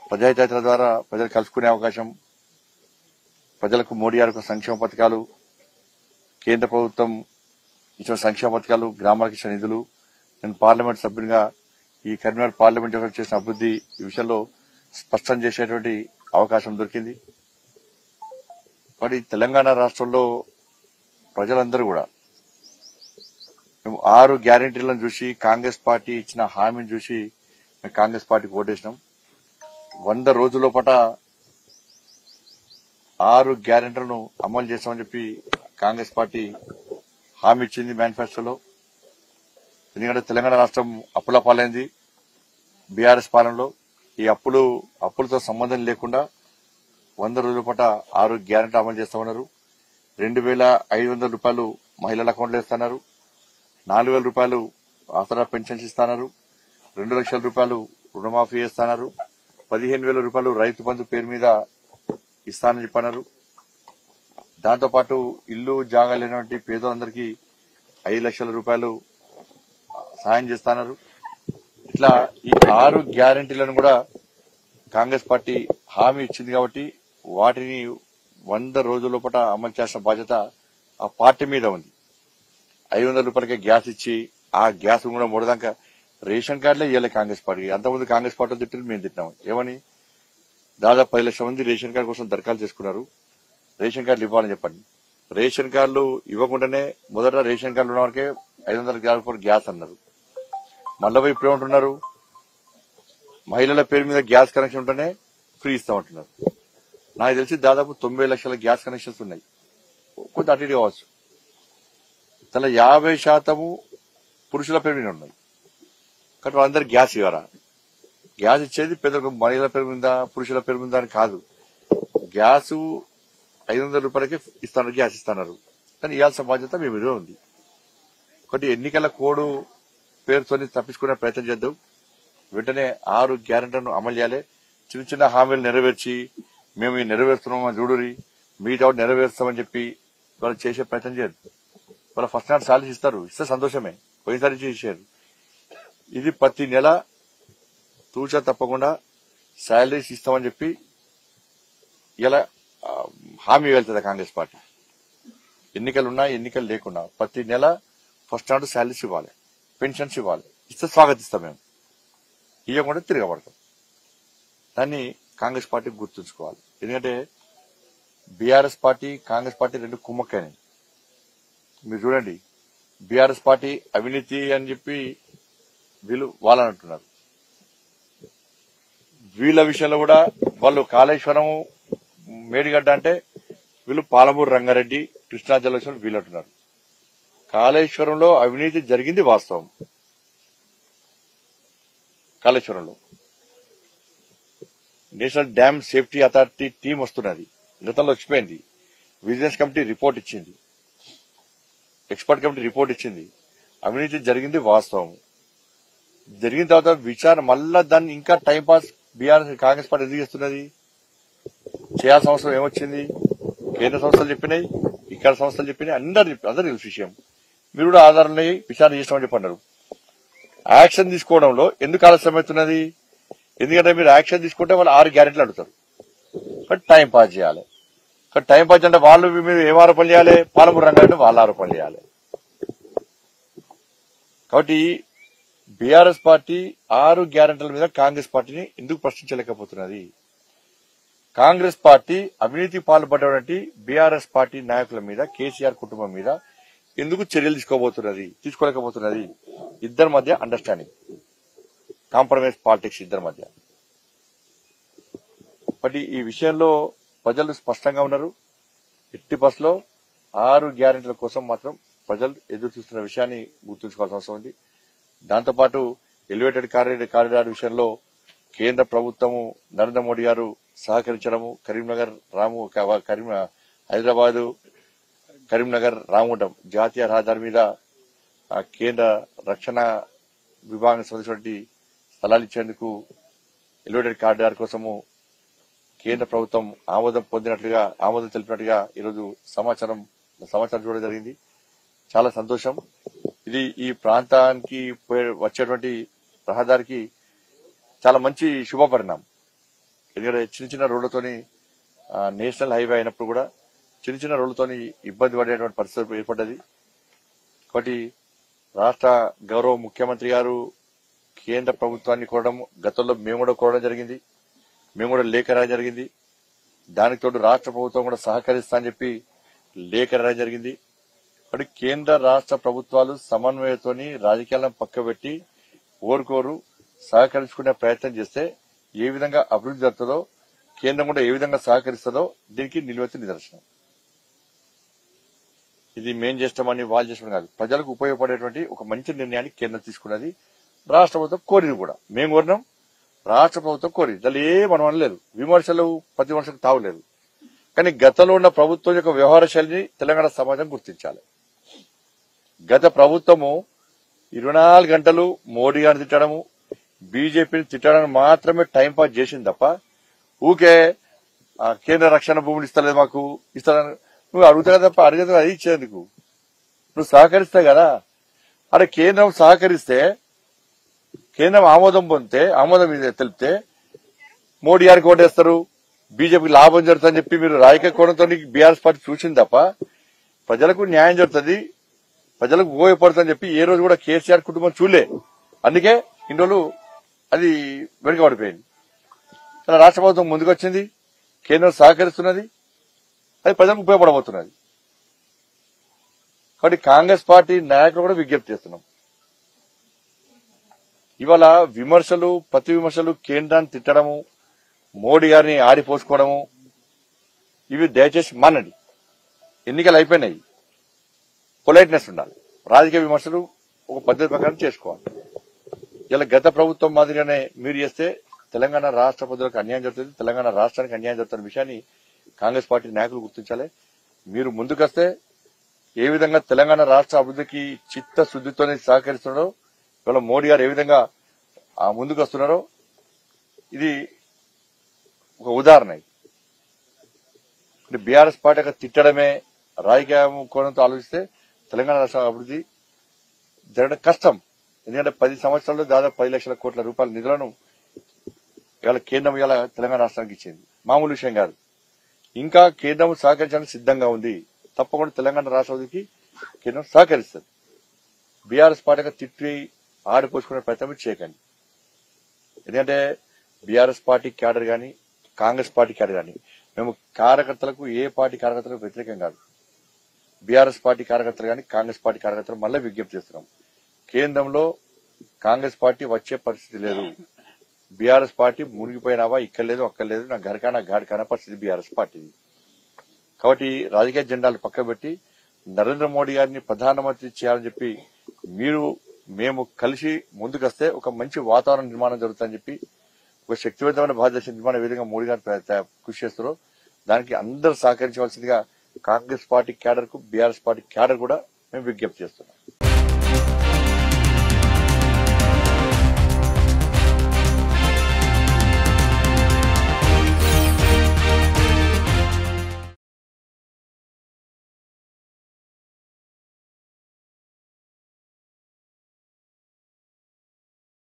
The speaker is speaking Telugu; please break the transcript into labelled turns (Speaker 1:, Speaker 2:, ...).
Speaker 1: పంచాయతీరాజ్ ద్వారా ప్రజలు కలుసుకునే అవకాశం ప్రజలకు మోడీ గారి యొక్క సంక్షేమ పథకాలు కేంద్ర ప్రభుత్వం ఇచ్చిన సంక్షేమ పథకాలు గ్రామాలకు ఇచ్చిన నిధులు నేను పార్లమెంట్ సభ్యునిగా ఈ కరీంనగర్ పార్లమెంట్ యొక్క చేసిన అభివృద్ధి ఈ విషయంలో స్పష్టం చేసేటువంటి అవకాశం దొరికింది మరి తెలంగాణ రాష్ట్రంలో ప్రజలందరూ కూడా మేము ఆరు గ్యారెంటీలను చూసి కాంగ్రెస్ పార్టీ ఇచ్చిన హామీని చూసి మేము కాంగ్రెస్ పార్టీకి ఓటేసినాం వంద రోజుల పట ఆరు గ్యారెంటీలను అమలు చేస్తామని చెప్పి కాంగ్రెస్ పార్టీ హామీ ఇచ్చింది మేనిఫెస్టోలో ఎందుకంటే తెలంగాణ రాష్ట్రం అప్పుల పాలైంది బీఆర్ఎస్ పాలనలో ఈ అప్పులు అప్పులతో సంబంధం లేకుండా వంద రోజుల పాట ఆరు గ్యారెంటీ అమలు చేస్తామన్నారు రెండు వేల ఐదు వందల రూపాయలు మహిళల అకౌంట్లో ఇస్తున్నారు నాలుగు వేల రూపాయలు ఆసరా పెన్షన్స్ ఇస్తున్నారు రెండు లక్షల రూపాయలు రుణమాఫీ చేస్తున్నారు పదిహేను వేల రూపాయలు రైతు బంధు పేరు మీద ఇస్తానని చెప్పన్నారు దాంతోపాటు ఇల్లు జాగా లేనటువంటి పేదలందరికీ ఐదు లక్షల రూపాయలు సాయం చేస్తున్నారు ఇట్లా ఈ ఆరు గ్యారంటీలను కూడా కాంగ్రెస్ పార్టీ హామీ ఇచ్చింది కాబట్టి వాటిని వంద రోజుల లోపల అమలు చేసిన బాధ్యత ఆ పార్టీ మీద ఉంది ఐదు వందల రూపాయలకే గ్యాస్ ఇచ్చి ఆ గ్యాస్ కూడా మూడదాకా రేషన్ కార్డులే ఇవ్వలే కాంగ్రెస్ పార్టీ అంతకుముందు కాంగ్రెస్ పార్టీ తిట్టింది మేము తిట్టినాం ఏమని దాదాపు పది లక్షల మంది రేషన్ కార్డు కోసం దరఖాస్తు చేసుకున్నారు రేషన్ కార్డులు ఇవ్వాలని చెప్పండి రేషన్ కార్డులు ఇవ్వకుండానే మొదట రేషన్ కార్డులు ఉన్న వరకే ఐదు వందల గ్యాస్ గ్యాస్ అన్నారు మళ్ళీ ఇప్పుడు ఏమంటున్నారు మహిళల పేరు మీద గ్యాస్ కనెక్షన్ ఉంటేనే ఫ్రీ ఇస్తామంటున్నారు నాకు తెలిసి దాదాపు తొంభై లక్షల గ్యాస్ కనెక్షన్స్ ఉన్నాయి కొంత అటు ఇటు కావచ్చు తన యాభై శాతము పురుషుల పేరు మీద ఉన్నాయి కానీ వాళ్ళందరూ గ్యాస్ ఇవ్వరా గ్యాస్ ఇచ్చేది పెద్ద మహిళల పేరు మీద పురుషుల పేరు మీద అని కాదు గ్యాస్ ఐదు వందల రూపాయలకే ఇస్తాను గ్యాస్ ఇస్తున్నారు కానీ ఇవ్వాల్సిన బాధ్యత మీ మీద ఉంది ఒకటి ఎన్నికల కోడ్ పేరుతో తప్పించుకునే ప్రయత్నం చేద్దాం వెంటనే ఆరు గ్యారెంటీలను అమలు చేయాలి చిన్న చిన్న హామీలు నెరవేర్చి మేము ఇవి నెరవేరుస్తున్నామని చూడురి మిగతా వాటి నెరవేరుస్తామని చెప్పి వాళ్ళు చేసే ప్రయత్నం చేయదు వాళ్ళ ఫస్ట్ నాట్ సాలరీస్ ఇస్తారు ఇస్తే సంతోషమే పోయినసారి చేశారు ఇది ప్రతి నెల తూచా తప్పకుండా శాలరీస్ ఇస్తామని చెప్పి ఇలా ఆ, హామీ వెళ్తుంది కాంగ్రెస్ పార్టీ ఎన్నికలున్నా ఎన్నికలు లేకుండా ప్రతి నెల ఫస్ట్ నాడు శాలరీస్ ఇవ్వాలి పెన్షన్స్ ఇవ్వాలి ఇస్తే స్వాగతిస్తాం మేము ఇవ్వకుండా తిరగబడతాం దాన్ని కాంగ్రెస్ పార్టీ గుర్తుంచుకోవాలి ఎందుకంటే బీఆర్ఎస్ పార్టీ కాంగ్రెస్ పార్టీ రెండు కుమ్మక్కైనాయి మీరు చూడండి బీఆర్ఎస్ పార్టీ అవినీతి అని చెప్పి వీళ్ళు వాళ్ళని అంటున్నారు వీళ్ళ విషయంలో కూడా వాళ్ళు కాళేశ్వరం మేడిగడ్డ అంటే వీళ్ళు పాలమూరు రంగారెడ్డి కృష్ణా జలక్ష్మణ్ వీళ్ళు అంటున్నారు కాళేశ్వరంలో అవినీతి జరిగింది వాస్తవం కాళేశ్వరంలో national dam safety authority team వస్తున్నది గతంలో వచ్చిపోయింది విజిలెన్స్ కమిటీ రిపోర్ట్ ఇచ్చింది ఎక్స్పర్ట్ కమిటీ రిపోర్ట్ ఇచ్చింది అవినీతి జరిగింది వాస్తవం జరిగిన తర్వాత విచారణ మళ్ళా దాన్ని ఇంకా time pass BRS Congress party ఎందుకు చేస్తున్నది చేయాల్సిన అవసరం ఏమొచ్చింది కేంద్ర సంస్థలు చెప్పినాయి ఇక్కడ సంస్థలు చెప్పినాయి అందరు చెప్పి అందరు తెలుసు విషయం మీరు కూడా ఆధారాన్ని విచారణ చేస్తామని చెప్పన్నారు యాక్షన్ తీసుకోవడంలో ఎందుకు ఆలస్యం అవుతున్నది ఎందుకంటే మీరు యాక్షన్ తీసుకుంటే వాళ్ళు ఆరు గ్యారెంటీలు అడుగుతారు బట్ టైం పాస్ చేయాలి కానీ టైం పాస్ అంటే వాళ్ళు మీరు ఏం ఆరోపణలు చేయాలి పాలమూరు రంగారెడ్డి వాళ్ళు ఆరోపణలు చేయాలి కాబట్టి బీఆర్ఎస్ పార్టీ ఆరు గ్యారెంటీల మీద కాంగ్రెస్ పార్టీని ఎందుకు ప్రశ్నించలేకపోతున్నది కాంగ్రెస్ పార్టీ అవినీతి పాల్పడినటువంటి బీఆర్ఎస్ పార్టీ నాయకుల మీద కేసీఆర్ కుటుంబం మీద ఎందుకు చర్యలు తీసుకోబోతున్నది తీసుకోలేకపోతున్నది ఇద్దరి మధ్య అండర్స్టాండింగ్ కాంప్రమైజ్ పాలిటిక్స్ ఇద్దరి మధ్య బట్ ఈ విషయంలో ప్రజలు స్పష్టంగా ఉన్నారు ఎట్టి బస్సులో ఆరు గ్యారెంటీల కోసం మాత్రం ప్రజలు ఎదురు చూస్తున్న విషయాన్ని గుర్తుంచుకోవాల్సిన అవసరం ఉంది దాంతోపాటు ఎలివేటెడ్ కారిడార్ కారిడార్ విషయంలో కేంద్ర ప్రభుత్వము నరేంద్ర మోడీ గారు సహకరించడము కరీంనగర్ రాము క- కరీం హైదరాబాదు కరీంనగర్ రామగుండం జాతీయ రహదారి మీద ఆ, కేంద్ర రక్షణ విభాగం సంబంధించినటువంటి స్థలాలు ఇచ్చేందుకు ఎలివేటెడ్ కారిడార్ కోసము కేంద్ర ప్రభుత్వం ఆమోదం పొందినట్లుగా ఆమోదం తెలిపినట్టుగా ఈరోజు సమాచారం సమాచారం చూడడం జరిగింది చాలా సంతోషం ఇది ఈ ప్రాంతానికి పోయే- వచ్చేటువంటి రహదారికి చాలా మంచి శుభ పరిణామం ఎందుకంటే చిన్న చిన్న రోడ్లతోని ఆ, నేషనల్ హైవే అయినప్పుడు కూడా చిన్న చిన్న రోడ్లతోని ఇబ్బంది పడేటువంటి పరిస్థితి ఏర్పడ్డది కాబట్టి రాష్ట్ర గౌరవ ముఖ్యమంత్రి గారు కేంద్ర ప్రభుత్వాన్ని కోరడం గతంలో మేము కూడా కోరడం జరిగింది మేము కూడా లేఖ రాయడం జరిగింది దానికి తోడు రాష్ట్ర ప్రభుత్వం కూడా సహకరిస్తా అని చెప్పి లేఖ రాయడం జరిగింది కాబట్టి కేంద్ర రాష్ట్ర ప్రభుత్వాలు సమన్వయంతోని రాజకీయాలను పక్కబెట్టి ఓరుకోరు సహకరించుకునే ప్రయత్నం చేస్తే ఏ విధంగా అభివృద్ధి జరుగుతుందో కేంద్రం కూడా ఏ విధంగా సహకరిస్తుందో దీనికి నిలువెత్తు నిదర్శనం ఇది మేం చేస్తామని వాళ్ళు చేస్తామని కాదు ప్రజలకు ఉపయోగపడేటువంటి ఒక మంచి నిర్ణయాన్ని కేంద్రం తీసుకున్నది రాష్ట్ర ప్రభుత్వం కోరింది కూడా మేము కోరినాం రాష్ట్ర ప్రభుత్వం కోరింది దాన్ని ఏ మనం అనలేదు విమర్శలు ప్రతి విమర్శలకు తావులేదు కానీ గతంలో ఉన్న ప్రభుత్వం యొక్క వ్యవహార శైలిని తెలంగాణ సమాజం గుర్తించాలి గత ప్రభుత్వము ఇరవై నాలుగు గంటలు మోడీ గారిని తిట్టడము బీజేపీని తిట్టడానికి మాత్రమే టైం పాస్ చేసింది తప్ప ఊకే ఆ, కేంద్ర రక్షణ భూములు ఇస్తలేదు మాకు ఇస్తారని నువ్వు అడుగుతావు తప్ప అడిగదు అది ఇచ్చేందుకు నువ్వు సహకరిస్తావు కదా అరే కేంద్రం సహకరిస్తే కేంద్రం ఆమోదం పొందితే ఆమోదం ఇది తెలిపితే మోడీ గారికి ఓటేస్తారు బీజేపీకి లాభం జరుగుతుందని చెప్పి మీరు రాజకీయ కోణంతో బీఆర్ఎస్ పార్టీ చూసింది తప్ప ప్రజలకు న్యాయం జరుగుతుంది ప్రజలకు ఉపయోగపడుతుందని చెప్పి ఏ రోజు కూడా కేసీఆర్ కుటుంబం చూడలే అందుకే ఇన్ని రోజులు అది వెనుకబడిపోయింది కానీ రాష్ట్ర ప్రభుత్వం ముందుకొచ్చింది కేంద్రం సహకరిస్తున్నది అది ప్రజలకు ఉపయోగపడబోతున్నది కాబట్టి కాంగ్రెస్ పార్టీ నాయకులు కూడా విజ్ఞప్తి చేస్తున్నాం ఇవాళ విమర్శలు ప్రతి విమర్శలు కేంద్రాన్ని తిట్టడము మోడీ గారిని ఆడిపోసుకోవడము ఇవి దయచేసి మానండి ఎన్నికలు అయిపోయినాయి పొలైట్నెస్ ఉండాలి రాజకీయ విమర్శలు ఒక పద్ధతి ప్రకారం చేసుకోవాలి ఇలా గత ప్రభుత్వం మాదిరిగానే మీరు చేస్తే తెలంగాణ రాష్ట్ర ప్రజలకు అన్యాయం జరుగుతుంది తెలంగాణ రాష్ట్రానికి అన్యాయం జరుగుతున్న విషయాన్ని కాంగ్రెస్ పార్టీ నాయకులు గుర్తించాలి మీరు ముందుకొస్తే ఏ విధంగా తెలంగాణ రాష్ట్ర అభివృద్ధికి చిత్తశుద్ధితోనే సహకరిస్తున్నారో ఇవాళ మోడీ గారు ఏ విధంగా ఆ ముందుకు వస్తున్నారో ఇది ఒక ఉదాహరణ ఇది బీఆర్ఎస్ పార్టీ యొక్క తిట్టడమే రాజకీయ కోణంతో ఆలోచిస్తే తెలంగాణ రాష్ట్ర అభివృద్ధి జరగడం కష్టం ఎందుకంటే పది సంవత్సరాల్లో దాదాపు పది లక్షల కోట్ల రూపాయల నిధులను ఇవాళ కేంద్రం ఇవాళ తెలంగాణ రాష్ట్రానికి ఇచ్చింది మామూలు విషయం కాదు ఇంకా కేంద్రం సహకరించడానికి సిద్ధంగా ఉంది తప్పకుండా తెలంగాణ రాష్ట్ర అభివృద్ధికి కేంద్రం సహకరిస్తుంది బీఆర్ఎస్ పార్టీగా తిట్టి ఆడిపోసుకునే ప్రయత్నం మీరు చేయకండి ఎందుకంటే బీఆర్ఎస్ పార్టీ క్యాడర్ గాని కాంగ్రెస్ పార్టీ క్యాడర్ గాని మేము కార్యకర్తలకు ఏ పార్టీ కార్యకర్తలకు వ్యతిరేకం కాదు బీఆర్ఎస్ పార్టీ కార్యకర్తలు గాని కాంగ్రెస్ పార్టీ కార్యకర్తలు మళ్ళీ విజ్ఞప్తి చేస్తున్నాం కేంద్రంలో కాంగ్రెస్ పార్టీ వచ్చే పరిస్థితి లేదు బీఆర్ఎస్ పార్టీ మునిగిపోయినావా ఇక్కడ లేదు అక్కడ లేదు నా గరకానా గాడికానా పరిస్థితి బీఆర్ఎస్ పార్టీది కాబట్టి రాజకీయ జెండాలు పక్కబెట్టి నరేంద్ర మోడీ గారిని ప్రధానమంత్రి చేయాలని చెప్పి మీరు మేము కలిసి ముందుకొస్తే ఒక మంచి వాతావరణ నిర్మాణం జరుగుతుందని చెప్పి ఒక శక్తివంతమైన భారతదేశ నిర్మాణ విధంగా మోడీ గారు ప్ర- ప్ర- కృషి చేస్తారో దానికి అందరూ సహకరించవలసిందిగా కాంగ్రెస్ పార్టీ క్యాడర్ కు బీఆర్ఎస్ పార్టీ క్యాడర్ కూడా మేము విజ్ఞప్తి చేస్తున్నాం